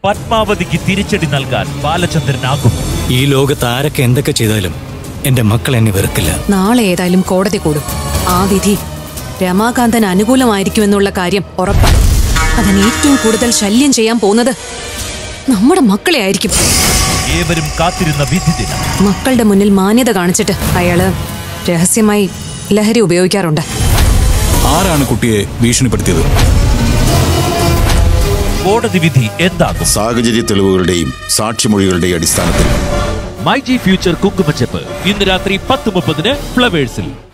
പത്മാവതിക്ക് തിരിച്ചടി നൽകാൻ ബാലചന്ദ്രനാകും ഈ ലോകത്ത് ആരൊക്കെ എന്തൊക്കെ ചെയ്താലും എന്റെ മക്കൾ എന്നെ വെറുക്കില്ല നാളെ ഏതായാലും കോടതി കൂടും ആ വിധി രമാകാന്തൻ അനുകൂലമായിരിക്കുമെന്നുള്ള കാര്യം ഉറപ്പാണ് അതിന് ഏറ്റവും കൂടുതൽ ശല്യം ചെയ്യാൻ പോകുന്നത് നമ്മുടെ മക്കളെ ആയിരിക്കും ഏവരും കാത്തിരുന്ന വിധി ദിനം മക്കളുടെ മുന്നിൽ മാന്യത കാണിച്ചിട്ട് അയാള് രഹസ്യമായി ലഹരി ഉപയോഗിക്കാറുണ്ട് ആരാണ് കുട്ടിയെ ഭീഷണിപ്പെടുത്തിയത് കോടതി വിധി എന്താകും സാഹചര്യ തെളിവുകളുടെയും സാക്ഷിമൊഴികളുടെയും അടിസ്ഥാനത്തിൽ മൈ ജി ഫ്യൂച്ചർ കുങ്കുമച്ചെപ്പ് ഇന്ന് രാത്രി പത്ത് മുപ്പതിന് ഫ്ലവേഴ്സിൽ